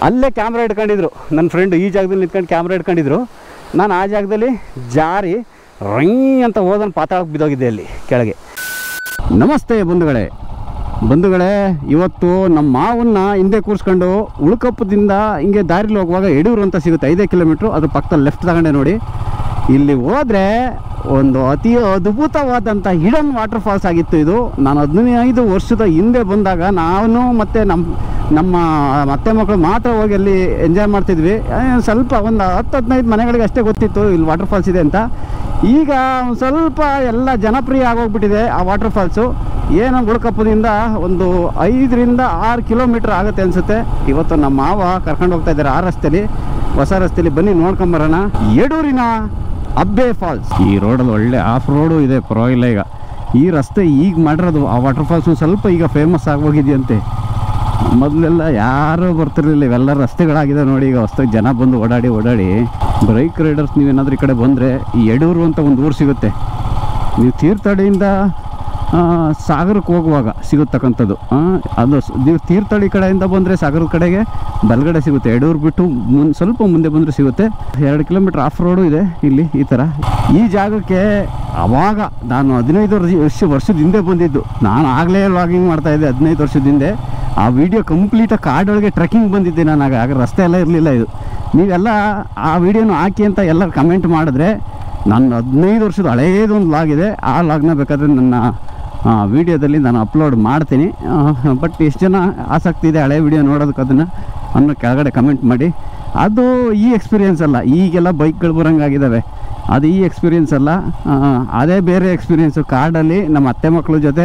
ಅಲ್ಲೇ ಕ್ಯಾಮ್ರಾ ಇಟ್ಕೊಂಡಿದ್ರು ನನ್ನ ಫ್ರೆಂಡು ಈ ಜಾಗದಲ್ಲಿ ನಿಂತ್ಕೊಂಡು ಕ್ಯಾಮ್ರಾ ಇಟ್ಕೊಂಡಿದ್ರು ನಾನು ಆ ಜಾಗದಲ್ಲಿ ಜಾರಿ ರಂಗ್ ಅಂತ ಹೋದನ್ನು ಪಾತಾಳಕ್ಕೆ ಬಿದ್ದೋಗಿದ್ದೆ ಅಲ್ಲಿ ಕೆಳಗೆ ನಮಸ್ತೆ ಬಂಧುಗಳೇ ಬಂಧುಗಳೇ ಇವತ್ತು ನಮ್ಮ ಮಾವನ್ನ ಹಿಂದೆ ಕೂರಿಸ್ಕೊಂಡು ಉಳ್ಕಪ್ಪದಿಂದ ಹಿಂಗೆ ದಾರಿಲಿ ಹೋಗುವಾಗ ಯಡೂರು ಅಂತ ಸಿಗುತ್ತೆ ಐದೇ ಕಿಲೋಮೀಟ್ರು ಅದ್ರ ಪಕ್ಕದಲ್ಲಿ ಲೆಫ್ಟ್ ತಗೊಂಡೆ ನೋಡಿ ಇಲ್ಲಿ ಹೋದರೆ ಒಂದು ಅತಿ ಅದ್ಭುತವಾದಂಥ ಹಿಡನ್ ವಾಟರ್ ಫಾಲ್ಸ್ ಆಗಿತ್ತು ಇದು ನಾನು ಹದಿನೈದು ವರ್ಷದ ಹಿಂದೆ ಬಂದಾಗ ನಾನು ಮತ್ತು ನಮ್ಮ ನಮ್ಮ ಅತ್ತೆ ಮಕ್ಕಳು ಮಾತ್ರ ಹೋಗಿ ಅಲ್ಲಿ ಎಂಜಾಯ್ ಮಾಡ್ತಿದ್ವಿ ಆ, ಸ್ವಲ್ಪ ಒಂದು ಹತ್ತು ಹದಿನೈದು ಮನೆಗಳಿಗೆ ಅಷ್ಟೇ ಗೊತ್ತಿತ್ತು ಇಲ್ಲಿ ವಾಟರ್ ಫಾಲ್ಸ್ ಇದೆ ಅಂತ ಈಗ ಒಂದ್ ಸ್ವಲ್ಪ ಎಲ್ಲ ಜನಪ್ರಿಯ ಆಗೋಗ್ಬಿಟ್ಟಿದೆ ಆ ವಾಟರ್ ಫಾಲ್ಸು ಏನೋ ಗುಳಕಪ್ಪದಿಂದ ಒಂದು ಐದರಿಂದ ಆರು ಕಿಲೋಮೀಟ್ರ್ ಆಗುತ್ತೆ ಅನಿಸುತ್ತೆ ಇವತ್ತು ನಮ್ಮ ಮಾವ ಕರ್ಕೊಂಡು ಹೋಗ್ತಾ ಇದ್ದಾರೆ ಆ ರಸ್ತೆಲಿ ಹೊಸ ರಸ್ತೆಲಿ ಬನ್ನಿ ನೋಡ್ಕೊಂಬರೋಣ ಯಡೂರಿನ ಅಬ್ಬೆ ಫಾಲ್ಸ್ ಈ ರೋಡಲ್ಲಿ ಒಳ್ಳೆ ಆಫ್ ರೋಡು ಇದೆ ಪರವಾಗಿಲ್ಲ ಈಗ ಈ ರಸ್ತೆ ಈಗ ಮಾಡಿರೋದು ಆ ವಾಟರ್ ಫಾಲ್ಸ್ ಸ್ವಲ್ಪ ಈಗ ಫೇಮಸ್ ಆಗೋಗಿದೆಯಂತೆ ಮೊದಲೆಲ್ಲ ಯಾರೂ ಬರ್ತಿರ್ಲಿಲ್ಲ ಇವೆಲ್ಲ ರಸ್ತೆಗಳಾಗಿದೆ ನೋಡಿ ಈಗ ಹೊಸ್ದಾಗಿ ಜನ ಬಂದು ಓಡಾಡಿ ಓಡಾಡಿ ಬೈಕ್ ರೈಡರ್ಸ್ ನೀವೇನಾದ್ರೂ ಈ ಕಡೆ ಬಂದರೆ ಈ ಯಡೂರು ಅಂತ ಒಂದು ಊರು ಸಿಗುತ್ತೆ ನೀವು ತೀರ್ಥಹಳ್ಳಿಯಿಂದ ಆ, ಸಾಗರಕ್ಕೆ ಹೋಗುವಾಗ ಸಿಗುತ್ತಕ್ಕಂಥದ್ದು ಆ, ಅದು ಸ್- ನೀವು ತೀರ್ಥಹಳ್ಳಿ ಕಡೆಯಿಂದ ಬಂದರೆ ಸಾಗರದ ಕಡೆಗೆ ಬಲಗಡೆ ಸಿಗುತ್ತೆ ಯಡೂರು ಬಿಟ್ಟು ಮುನ್ ಸ್ವಲ್ಪ ಮುಂದೆ ಬಂದರೆ ಸಿಗುತ್ತೆ ಎರಡು ಕಿಲೋಮೀಟ್ರ್ ಆಫ್ ರೋಡು ಇದೆ ಇಲ್ಲಿ ಈ ಥರ ಈ ಜಾಗಕ್ಕೆ ಅವಾಗ ನಾನು ಹದಿನೈದು ವರ್ಷ ವರ್ಷ ವರ್ಷದ ಹಿಂದೆ ಬಂದಿದ್ದು ನಾನು ಆಗಲೇ ವ್ಲಾಗಿಂಗ್ ಮಾಡ್ತಾ ಇದ್ದೆ ಹದಿನೈದು ವರ್ಷದ ಹಿಂದೆ ಆ ವಿಡಿಯೋ ಕಂಪ್ಲೀಟಾಗಿ ಕಾಡೊಳಗೆ ಟ್ರೆಕ್ಕಿಂಗ್ ಬಂದಿದ್ದೆ ನಾನು ಆಗ ಆಗ ರಸ್ತೆ ಎಲ್ಲ ಇರಲಿಲ್ಲ ಇದು ನೀವೆಲ್ಲ ಆ ವಿಡಿಯೋನ ಹಾಕಿ ಅಂತ ಎಲ್ಲ ಕಮೆಂಟ್ ಮಾಡಿದ್ರೆ ನನ್ನ ಹದಿನೈದು ವರ್ಷದ ಹಳೇದೊಂದು ಲಾಗ್ ಇದೆ ಆ ಲಾಗ್ನ ಬೇಕಾದರೆ ನನ್ನ ವಿಡಿಯೋದಲ್ಲಿ ನಾನು ಅಪ್ಲೋಡ್ ಮಾಡ್ತೀನಿ ಬಟ್ ಎಷ್ಟು ಜನ ಆಸಕ್ತಿ ಇದೆ ಹಳೆ ವಿಡಿಯೋ ನೋಡೋದಕ್ಕೆ ಅದನ್ನು ಅನ್ನೋ ಕೆಳಗಡೆ ಕಮೆಂಟ್ ಮಾಡಿ ಅದು ಈ ಎಕ್ಸ್ಪೀರಿಯೆನ್ಸ್ ಅಲ್ಲ ಈಗೆಲ್ಲ ಬೈಕ್ಗಳು ಬರೋಂಗಾಗಿದ್ದಾವೆ ಅದು ಈ ಎಕ್ಸ್ಪೀರಿಯೆನ್ಸ್ ಅಲ್ಲ ಆ, ಅದೇ ಬೇರೆ ಎಕ್ಸ್ಪೀರಿಯೆನ್ಸು ಕಾಡಲ್ಲಿ ನಮ್ಮ ಅತ್ತೆ ಮಕ್ಕಳ ಜೊತೆ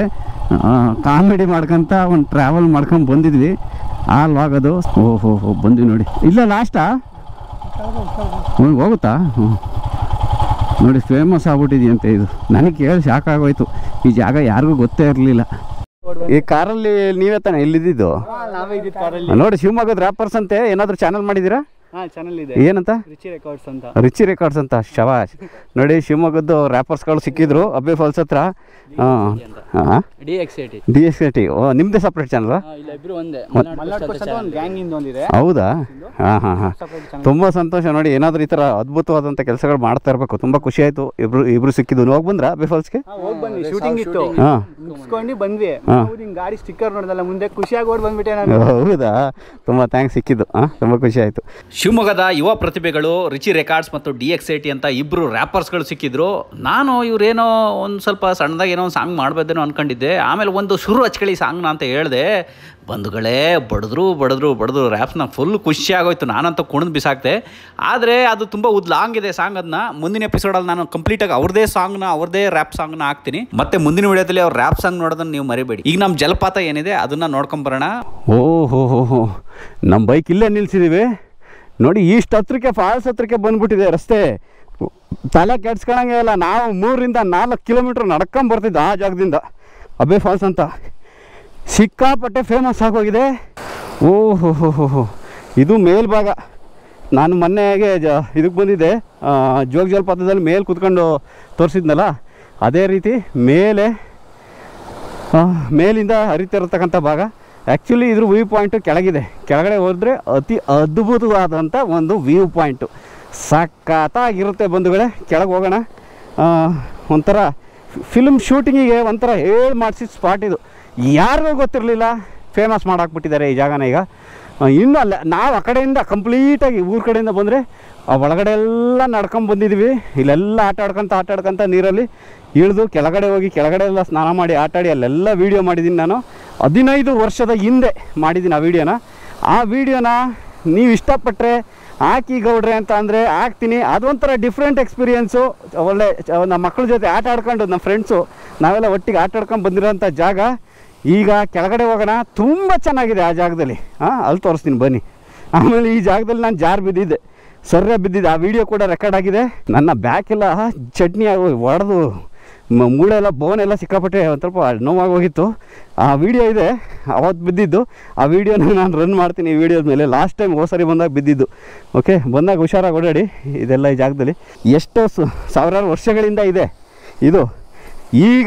ಕಾಮಿಡಿ ಮಾಡ್ಕೊತ ಒಂದು ಟ್ರಾವೆಲ್ ಮಾಡ್ಕೊಂಡು ಬಂದಿದ್ವಿ ಆ ಲಾಗ್ ಅದು ಓಹೋ ಹೋ ಬಂದ್ವಿ ನೋಡಿ ಇಲ್ಲ ಲಾಸ್ಟಾ ಹ್ಞೂ ಹೋಗುತ್ತಾ ಹ್ಞೂ ನೋಡಿ ಫೇಮಸ್ ಆಗ್ಬಿಟ್ಟಿದೆಯಂತೆ ಇದು ನನಗೆ ಕೇಳಿ ಶಾಕ್ ಆಗೋಯ್ತು ಈ ಜಾಗ ಯಾರಿಗೂ ಗೊತ್ತೇ ಇರಲಿಲ್ಲ ಈ ಕಾರಲ್ಲಿ ನೀವೇ ತಾನೆ ಇಲ್ಲಿದ್ದು ನಾವೇ ಇದ್ದಿದ್ದು ಕಾರಲ್ಲಿ ನೋಡಿ ಶಿವಮೊಗ್ಗದ ರ್ಯಾಪರ್ಸ್ ಅಂತೆ ಏನಾದರೂ ಚಾನಲ್ ಮಾಡಿದ್ದೀರಾ ಹಾ ಚಾನಲ್ ಇದೆ ಏನಂತ ರಿಚಿ ರೆಕಾರ್ಡ್ಸ್ ಅಂತ ರಿಚಿ ರೆಕಾರ್ಡ್ಸ್ ಅಂತ ಶವಾಶ್ ನೋಡಿ ಶಿವಮೊಗ್ಗದ್ದು ರ್ಯಾಪರ್ಸ್ಗಳು ಸಿಕ್ಕಿದ್ರು ಅಬ್ಬೆ ಫಾಲ್ಸ್ ಹತ್ರ ಹಾಂ D X A T D S T O ನಿಮ್ಮದೇ ಸಪ್ರೇಟ್ ಚಾನಲ್ ಇಲ್ಲ ಇಬ್ರು ಒಂದೇ ಒಂದು ಗ್ಯಾಂಗ್ ಇಂದ ಒಂದಿದೆ ಹೌದಾ ಹಾಂ ಹಾಂ ಹಾಂ ಸಪ್ರೇಟ್ ಚಾನಲ್ ತುಂಬ ಸಂತೋಷ ನೋಡಿ ಏನಾದರೂ ಈ ಥರ ಅದ್ಭುತವಾದಂಥ ಕೆಲಸಗಳು ಮಾಡ್ತಾ ಇರಬೇಕು ತುಂಬ ಖುಷಿ ಆಯಿತು ಇಬ್ರು ಇಬ್ರು ಸಿಕ್ಕಿದ್ದು ನೀವು ಹೋಗಿ ಬಂದ್ರಾ ಅಬ್ಬೆ ಫಾಲ್ಸ್ಗೆ ಹೋಗಿ ಬಂದ್ವಿ ಶೂಟಿಂಗ್ ಇತ್ತು ಹಾಂ ಮುಗಿಸ್ಕೊಂಡು ಬಂದ್ವಿ ಹಾ. ಹೌದು ಹಿಂಗ್ ಗಾಡಿ ಸ್ಟಿಕ್ಕರ್ ನೋಡ್ದಲ್ಲ ಮುಂದೆ ಖುಷಿಯಾಗಿ ಓಡ್ ಬಂದ್ಬಿಟ್ಟೆ ನಾನು ಹೌದಾ ತುಂಬ ಥ್ಯಾಂಕ್ಸ್ ಸಿಕ್ಕಿದ್ದು ಹಾಂ ತುಂಬ ಖುಷಿ ಆಯಿತು ಶಿವಮೊಗ್ಗದ ಯುವ ಪ್ರತಿಭೆಗಳು ರಿಚಿ ರೆಕಾರ್ಡ್ಸ್ ಮತ್ತು ಡಿ ಎಕ್ಸ್ ಐ ಟಿ ಅಂತ ಇಬ್ಬರು ರ್ಯಾಪರ್ಸ್ಗಳು ಸಿಕ್ಕಿದ್ರು ನಾನು ಇವರೇನೋ ಒಂದು ಸ್ವಲ್ಪ ಸಣ್ಣದಾಗಿ ಏನೋ ಒಂದು ಸಾಂಗ್ ಮಾಡಬೇದೇನೋ ಅನ್ಕೊಂಡಿದ್ದೆ ಆಮೇಲೆ ಒಂದು ಶುರು ಹಚ್ಕೊಳ್ಳಿ ಸಾಂಗ್ನ ಅಂತ ಹೇಳಿದೆ ಬಂಧುಗಳೇ ಬಡಿದ್ರು ಬಡಿದ್ರು ಬಡಿದ್ರು ರ್ಯಾಪ್ಸ್ನ ಫುಲ್ ಖುಷಿ ಆಗೋಯ್ತು ನಾನಂತೂ ಕುಣಿದು ಬಿಸಾಕ್ತೆ ಆದರೆ ಅದು ತುಂಬ ಉದ್ ಲಾಂಗ್ ಇದೆ ಸಾಂಗ್ ಅದನ್ನ ಮುಂದಿನ ಎಪಿಸೋಡಲ್ಲಿ ನಾನು ಕಂಪ್ಲೀಟಾಗಿ ಅವ್ರದೇ ಸಾಂಗ್ನ ಅವ್ರದೇ ರ್ಯಾಪ್ ಸಾಂಗ್ನ ಹಾಕ್ತೀನಿ ಮತ್ತೆ ಮುಂದಿನ ವಿಡಿಯೋದಲ್ಲಿ ಅವ್ರ ರ್ಯಾಪ್ ಸಾಂಗ್ ನೋಡೋದನ್ನ ನೀವು ಮರಿಬೇಡಿ ಈಗ ನಮ್ಮ ಜಲಪಾತ ಏನಿದೆ ಅದನ್ನ ನೋಡ್ಕೊಂಬರೋಣ ಓ ಹೋ ಹೋ ಹೋ ನಮ್ಮ ಬೈಕ್ ಇಲ್ಲೇ ನಿಲ್ಸಿದ್ದೀವಿ ನೋಡಿ ಇಷ್ಟು ಹತ್ರಕ್ಕೆ ಫಾಲ್ಸ್ ಹತ್ರಕ್ಕೆ ಬಂದ್ಬಿಟ್ಟಿದೆ ರಸ್ತೆ ತಲೆ ಕೆಡ್ಸ್ಕೊಳಂಗೆ ಇಲ್ಲ ನಾವು ಮೂರರಿಂದ ನಾಲ್ಕು ಕಿಲೋಮೀಟ್ರ್ ನಡ್ಕೊಂಡ್ ಬರ್ತಿದ್ದೆ ಆ ಜಾಗದಿಂದ ಅಬ್ಬೆ ಫಾಲ್ಸ್ ಅಂತ ಸಿಕ್ಕಾಪಟ್ಟೆ ಫೇಮಸ್ ಆಗೋಗಿದೆ ಓ ಹೋ ಹೋ ಹೋ ಹೋ ಇದು ಮೇಲ್ಭಾಗ ನಾನು ಮೊನ್ನೆಗೆ ಜ ಇದಕ್ಕೆ ಬಂದಿದ್ದೆ ಆ, ಜೋಗ ಜಲಪಾತದಲ್ಲಿ ಮೇಲೆ ಕುತ್ಕೊಂಡು ತೋರಿಸಿದ್ನಲ್ಲ ಅದೇ ರೀತಿ ಮೇಲೆ ಆ, ಮೇಲಿಂದ ಹರಿತಿರತಕ್ಕಂಥ ಭಾಗ ಆ್ಯಕ್ಚುಲಿ ಇದ್ರ ವ್ಯೂ ಪಾಯಿಂಟು ಕೆಳಗಿದೆ ಕೆಳಗಡೆ ಹೋದರೆ ಅತಿ ಅದ್ಭುತವಾದಂಥ ಒಂದು ವ್ಯೂ ಪಾಯಿಂಟು ಸಖತ್ತಾಗಿರುತ್ತೆ ಬಂಧುಗಳೇ ಕೆಳಗೆ ಹೋಗೋಣ ಆ, ಒಂಥರ ಫಿಲ್ಮ್ ಶೂಟಿಂಗಿಗೆ ಒಂಥರ ಹೇಳಿ ಮಾಡಿಸಿದ ಸ್ಪಾಟ್ ಇದು ಯಾರಿಗೂ ಗೊತ್ತಿರಲಿಲ್ಲ ಫೇಮಸ್ ಮಾಡಾಕ್ಬಿಟ್ಟಿದ್ದಾರೆ ಈ ಜಾಗನ ಈಗ ಆ, ಇನ್ನೂ ಅಲ್ಲ ನಾವು ಆ ಕಡೆಯಿಂದ ಕಂಪ್ಲೀಟಾಗಿ ಊರ ಕಡೆಯಿಂದ ಬಂದರೆ ಆ ಒಳಗಡೆ ಎಲ್ಲ ನಡ್ಕೊಂಡು ಬಂದಿದ್ವಿ ಇಲ್ಲೆಲ್ಲ ಆಟ ಆಡ್ಕೊಂತ ಆಟ ಆಡ್ಕೊಂತ ನೀರಲ್ಲಿ ಇಳಿದು ಕೆಳಗಡೆ ಹೋಗಿ ಕೆಳಗಡೆ ಎಲ್ಲ ಸ್ನಾನ ಮಾಡಿ ಆಟಾಡಿ ಅಲ್ಲೆಲ್ಲ ವೀಡಿಯೋ ಮಾಡಿದ್ದೀನಿ ನಾನು ಹದಿನೈದು ವರ್ಷದ ಹಿಂದೆ ಮಾಡಿದ್ದೀನಿ ಆ ವೀಡಿಯೋನ ಆ ವೀಡಿಯೋನ ನೀವು ಇಷ್ಟಪಟ್ಟರೆ ಹಾಕಿ ಗೌಡ್ರೆ ಅಂತ ಅಂದರೆ ಹಾಕ್ತೀನಿ ಅದೊಂಥರ ಡಿಫ್ರೆಂಟ್ ಎಕ್ಸ್ಪೀರಿಯೆನ್ಸು ಒಳ್ಳೆ ಚ- ನಮ್ಮ ಮಕ್ಕಳ ಜೊತೆ ಆಟ ಆಡ್ಕೊಂಡು ನಮ್ಮ ಫ್ರೆಂಡ್ಸು ನಾವೆಲ್ಲ ಒಟ್ಟಿಗೆ ಆಟ ಆಡ್ಕೊಂಡು ಬಂದಿರೋಂಥ ಜಾಗ ಈಗ ಕೆಳಗಡೆ ಹೋಗೋಣ ತುಂಬ ಚೆನ್ನಾಗಿದೆ ಆ ಜಾಗದಲ್ಲಿ ಹಾಂ ಅಲ್ಲಿ ತೋರಿಸ್ತೀನಿ ಬನ್ನಿ ಆಮೇಲೆ ಈ ಜಾಗದಲ್ಲಿ ನಾನು ಜಾರ್ ಬಿದ್ದಿದ್ದೆ ಸರ್ರೆ ಬಿದ್ದಿದ್ದೆ ಆ ವಿಡಿಯೋ ಕೂಡ ರೆಕಾರ್ಡ್ ಆಗಿದೆ ನನ್ನ ಬ್ಯಾಕ್ ಎಲ್ಲ ಚಟ್ನಿ ಆಗಿ ಒಡೆದು ಮೂಳೆ ಎಲ್ಲ ಬೋನ್ ಎಲ್ಲ ಸಿಕ್ಕಾಪಟ್ಟೆ ಒಂದು ಸ್ವಲ್ಪ ನೋವಾಗಿ ಹೋಗಿತ್ತು ಆ ವಿಡಿಯೋ ಇದೆ ಅವತ್ತು ಬಿದ್ದಿದ್ದು ಆ ವಿಡಿಯೋನ ನಾನು ರನ್ ಮಾಡ್ತೀನಿ ಈ ವಿಡಿಯೋದ ಮೇಲೆ ಲಾಸ್ಟ್ ಟೈಮ್ ಹೋದ ಸರಿ ಬಂದಾಗ ಬಿದ್ದಿದ್ದು ಓಕೆ ಬಂದಾಗ ಹುಷಾರಾಗಿ ಓಡಾಡಿ ಇದೆಲ್ಲ ಈ ಜಾಗದಲ್ಲಿ ಎಷ್ಟೋ ಸ- ಸಾವಿರಾರು ವರ್ಷಗಳಿಂದ ಇದೆ ಇದು ಈಗ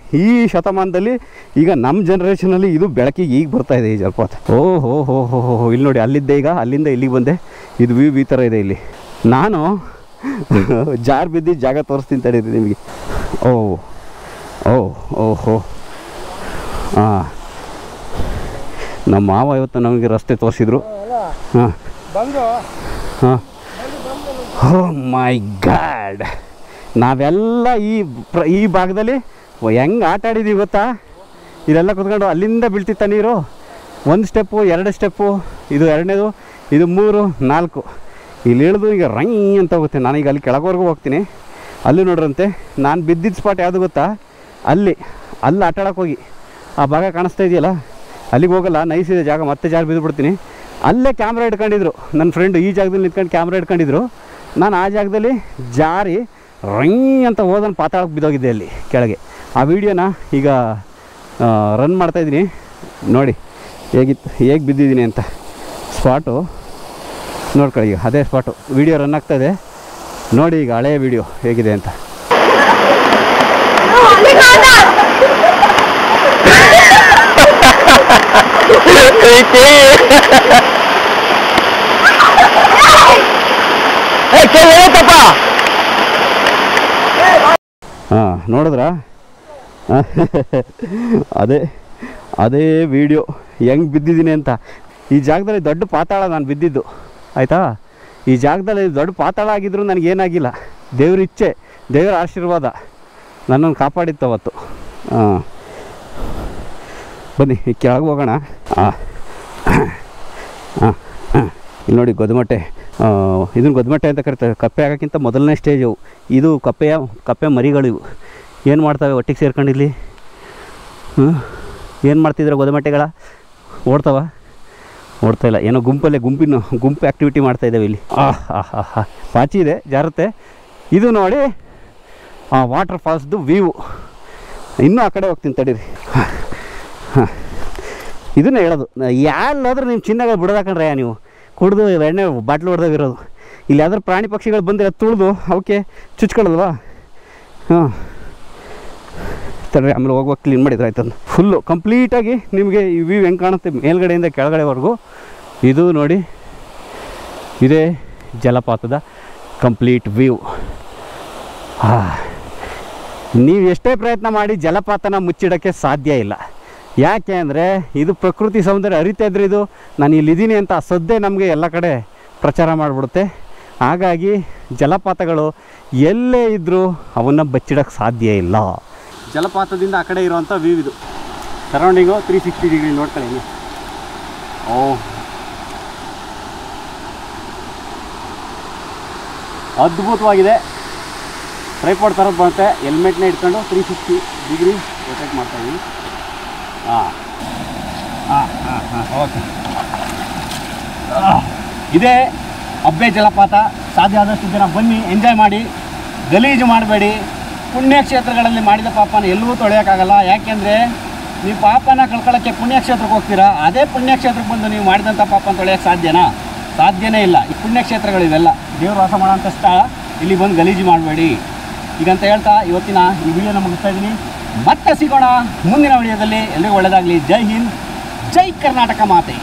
ಈ ಶತಮಾನದಲ್ಲಿ ಈಗ ನಮ್ಮ ಜನ್ರೇಷನಲ್ಲಿ ಇದು ಬೆಳಕಿಗೆ ಈಗ ಬರ್ತಾ ಇದೆ ಈ ಜಲಪಾತ ಓ ಹೋ ಹೋ ಹೋ ಹೋ ಹೋ ಇಲ್ಲಿ ನೋಡಿ ಅಲ್ಲಿದ್ದೆ ಈಗ ಅಲ್ಲಿಂದ ಇಲ್ಲಿಗೆ ಬಂದೆ ಇದು ವ್ಯೂ ಈ ಥರ ಇದೆ ಇಲ್ಲಿ ನಾನು ಜಾರ್ ಬಿದ್ದಿದ್ದು ಜಾಗ ತೋರಿಸ್ತೀನಿ ತಡೀರಿ ನಿಮಗೆ ಓ ಓ ಓ ಹೋ ಹಾಂ ನಮ್ಮ ಮಾವ ಇವತ್ತು ನಮಗೆ ರಸ್ತೆ ತೋರಿಸಿದ್ರು ಹಾಂ ಬಂದು ಹಾಂ ಓ ಮೈ ಗಾಡ್ ನಾವೆಲ್ಲ ಈ ಪ್ರ ಈ ಭಾಗದಲ್ಲಿ ಹೆಂಗೆ ಆಟ ಆಡಿದ್ದೀವಿ ಗೊತ್ತಾ ಇದೆಲ್ಲ ಕುತ್ಕೊಂಡು ಅಲ್ಲಿಂದ ಬೀಳ್ತಿತ್ತ ನೀರು ಒಂದು ಸ್ಟೆಪ್ಪು ಎರಡು ಸ್ಟೆಪ್ಪು ಇದು ಎರಡನೇದು ಇದು ಮೂರು ನಾಲ್ಕು ಇಲ್ಲಿ ಇಳಿದು ಈಗ ರಂಗ್ ಅಂತ ಹೋಗುತ್ತೆ ನಾನೀಗ ಅಲ್ಲಿ ಕೆಳಗವರೆಗೂ ಹೋಗ್ತೀನಿ ಅಲ್ಲಿ ನೋಡ್ರಂತೆ ನಾನು ಬಿದ್ದಿದ್ದ ಸ್ಪಾಟ್ ಯಾವುದು ಗೊತ್ತಾ ಅಲ್ಲಿ ಅಲ್ಲಿ ಆಟ ಆಡೋಕೆ ಹೋಗಿ ಆ ಭಾಗ ಕಾಣಿಸ್ತಾ ಇದೆಯಲ್ಲ ಅಲ್ಲಿಗೆ ಹೋಗಲ್ಲ ನೈಸ್ ಇದೆ ಜಾಗ ಮತ್ತೆ ಜಾಗ ಬಿದ್ದು ಬಿಡ್ತೀನಿ ಅಲ್ಲೇ ಕ್ಯಾಮ್ರಾ ಇಟ್ಕೊಂಡಿದ್ರು ನನ್ನ ಫ್ರೆಂಡು ಈ ಜಾಗದಲ್ಲಿ ನಿಂತ್ಕೊಂಡು ಕ್ಯಾಮ್ರಾ ಇಟ್ಕೊಂಡಿದ್ರು ನಾನು ಆ ಜಾಗದಲ್ಲಿ ಜಾರಿ ರಂಗ್ ಅಂತ ಹೋದನ್ನು ಪಾತಾಳಕ್ಕೆ ಬಿದ್ದೋಗಿದ್ದೆ ಅಲ್ಲಿ ಕೆಳಗೆ ಆ ವಿಡಿಯೋನ ಈಗ ರನ್ ಮಾಡ್ತಾಯಿದ್ದೀನಿ ನೋಡಿ ಹೇಗಿತ್ತು ಹೇಗೆ ಬಿದ್ದಿದ್ದೀನಿ ಅಂತ ಸ್ಪಾಟು ನೋಡ್ಕೊಳ್ಳಿ ಈಗ ಅದೇ ಸ್ಪಾಟು ವಿಡಿಯೋ ರನ್ ಆಗ್ತಾಯಿದೆ ನೋಡಿ ಈಗ ಹಳೆಯ ವಿಡಿಯೋ ಹೇಗಿದೆ ಅಂತ ಹಾಂ ನೋಡಿದ್ರಾ ಅದೇ ಅದೇ ವಿಡಿಯೋ ಹೆಂಗೆ ಬಿದ್ದಿದ್ದೀನಿ ಅಂತ ಈ ಜಾಗದಲ್ಲಿ ದೊಡ್ಡ ಪಾತಾಳ ನಾನು ಬಿದ್ದಿದ್ದು ಆಯಿತಾ ಈ ಜಾಗದಲ್ಲಿ ದೊಡ್ಡ ಪಾತಾಳ ಆಗಿದ್ರು ನನಗೇನಾಗಿಲ್ಲ ದೇವ್ರ ಇಚ್ಛೆ ದೇವರ ಆಶೀರ್ವಾದ ನನ್ನನ್ನು ಕಾಪಾಡಿತ್ತು ಅವತ್ತು ಹಾಂ ಬನ್ನಿ ಈ ಕೆಳಗೆ ಹೋಗೋಣ ಹಾಂ ಹಾಂ ಇಲ್ಲಿ ನೋಡಿ ಗೊದಮಟ್ಟೆ ಇದನ್ನು ಗೊದಮಟ್ಟೆ ಅಂತ ಕರಿತಾರೆ ಕಪ್ಪೆ ಆಗೋಕ್ಕಿಂತ ಮೊದಲನೇ ಸ್ಟೇಜು ಇದು ಕಪ್ಪೆಯ ಕಪ್ಪೆ ಮರಿಗಳು ಇವು ಏನು ಮಾಡ್ತವೆ ಒಟ್ಟಿಗೆ ಸೇರ್ಕೊಂಡು ಇಲ್ಲಿ ಹ್ಞೂ ಏನು ಮಾಡ್ತಿದ್ರೆ ಗೊದಮಟ್ಟೆಗಳ ಓಡ್ತವ ಓಡ್ತಾ ಇಲ್ಲ ಏನೋ ಗುಂಪಲ್ಲೇ ಗುಂಪಿನ ಗುಂಪು ಆ್ಯಕ್ಟಿವಿಟಿ ಮಾಡ್ತಾ ಇದ್ದಾವೆ ಇಲ್ಲಿ ಆಹ್ ಆಹ್ ಆಹ್ ಆಹ್. ಪಾಚಿ ಇದೆ ಜಾರುತ್ತೆ ಇದು ನೋಡಿ ಆ ವಾಟರ್ ಫಾಲ್ಸ್ದು ವ್ಯೂ ಇನ್ನೂ ಆ ಕಡೆ ಹೋಗ್ತೀನಿ ತಡೀರಿ ಹಾಂ ಇದನ್ನೇ ಹೇಳೋದು ಎಲ್ಲಾದ್ರೂ ನೀವು ಚಿನ್ನಗಳು ಬಿಡೋದಾಕಂಡ್ರೆ ನೀವು ಕುಡಿದು ಎಣ್ಣೆ ಬಾಟ್ಲು ಹೊಡೆದಾಗಿರೋದು ಇಲ್ಲಿ ಯಾವ್ದಾದ್ರು ಪ್ರಾಣಿ ಪಕ್ಷಿಗಳು ಬಂದರೆ ತುಳಿದು ಅವಕ್ಕೆ ಚುಚ್ಕೊಳ್ಳಲ್ವಾ ಹಾಂ ತಡ್ರಿ ಆಮೇಲೆ ಹೋಗುವಾಗ ಕ್ಲೀನ್ ಮಾಡಿದ್ರೆ ಆಯ್ತಂದು ಫುಲ್ಲು ಕಂಪ್ಲೀಟಾಗಿ ನಿಮಗೆ ಈ ವ್ಯೂ ಹೆಂಗೆ ಕಾಣುತ್ತೆ ಮೇಲ್ಗಡೆಯಿಂದ ಕೆಳಗಡೆವರೆಗೂ ಇದು ನೋಡಿ ಇದೇ ಜಲಪಾತದ ಕಂಪ್ಲೀಟ್ ವ್ಯೂ ನೀವು ಎಷ್ಟೇ ಪ್ರಯತ್ನ ಮಾಡಿ ಜಲಪಾತನ ಮುಚ್ಚಿಡೋಕ್ಕೆ ಸಾಧ್ಯ ಇಲ್ಲ ಯಾಕೆ ಅಂದರೆ ಇದು ಪ್ರಕೃತಿ ಸೌಂದರ್ಯ ಅರಿತಾ ಇದ್ರೆ ಇದು ನಾನು ಇಲ್ಲಿದ್ದೀನಿ ಅಂತ ಆ ಸದ್ದೇ ನಮಗೆ ಎಲ್ಲ ಕಡೆ ಪ್ರಚಾರ ಮಾಡಿಬಿಡುತ್ತೆ ಹಾಗಾಗಿ ಜಲಪಾತಗಳು ಎಲ್ಲೇ ಇದ್ದರೂ ಅವನ್ನ ಬಚ್ಚಿಡೋಕ್ಕೆ ಸಾಧ್ಯ ಇಲ್ಲ ಜಲಪಾತದಿಂದ ಆ ಕಡೆ ಇರುವಂಥ ವ್ಯೂ ಇದು ಸರೌಂಡಿಂಗು ತ್ರೀ ಸಿಕ್ಸ್ಟಿ ಡಿಗ್ರಿ ನೋಡ್ಕೊಳ್ಳಿ ನೀವು. ಓ ಅದ್ಭುತವಾಗಿದೆ ಟ್ರೈಪಾಡ್ ಥರದ್ದು ಬರುತ್ತೆ ಹೆಲ್ಮೆಟ್ನ ಇಟ್ಕೊಂಡು ತ್ರೀ ಸಿಕ್ಸ್ಟಿ ಡಿಗ್ರಿ ರೊಟೇಟ್ ಮಾಡ್ತಾಯಿದ್ದೀವಿ ಹಾಂ ಹಾಂ ಹಾಂ ಹಾಂ ಓಕೆ ಇದೇ ಅಬ್ಬೆ ಜಲಪಾತ ಸಾಧ್ಯ ಆದಷ್ಟು ಜನ ಬನ್ನಿ ಎಂಜಾಯ್ ಮಾಡಿ ಗಲೀಜು ಮಾಡಬೇಡಿ ಪುಣ್ಯಕ್ಷೇತ್ರಗಳಲ್ಲಿ ಮಾಡಿದ ಪಾಪನ ಎಲ್ಲೂ ತೊಳೆಯೋಕ್ಕಾಗಲ್ಲ ಯಾಕೆಂದರೆ ನೀವು ಪಾಪನ ಕಳ್ಕೊಳ್ಳೋಕ್ಕೆ ಪುಣ್ಯಕ್ಷೇತ್ರಕ್ಕೆ ಹೋಗ್ತೀರಾ ಅದೇ ಪುಣ್ಯಕ್ಷೇತ್ರಕ್ಕೆ ಬಂದು ನೀವು ಮಾಡಿದಂಥ ಪಾಪನ ತೊಳೆಯೋಕ್ಕೆ ಸಾಧ್ಯನಾ ಸಾಧ್ಯನೇ ಇಲ್ಲ ಈ ಪುಣ್ಯಕ್ಷೇತ್ರಗಳು ಇವೆಲ್ಲ ದೇವರು ವಾಸ ಮಾಡೋಂಥ ಸ್ಥಳ ಇಲ್ಲಿ ಬಂದು ಗಲೀಜು ಮಾಡಬೇಡಿ ಈಗಂತ ಹೇಳ್ತಾ ಇವತ್ತಿನ ಈ ವಿಡಿಯೋನ ಮುಗಿಸ್ತಾ ಇದ್ದೀನಿ ಮತ್ತೆ ಸಿಗೋಣ ಮುಂದಿನ ವಿಡಿಯೋದಲ್ಲಿ ಎಲ್ರಿಗೂ ಒಳ್ಳೆಯದಾಗಲಿ ಜೈ ಹಿಂದ್ ಜೈ ಕರ್ನಾಟಕ ಮಾತೆ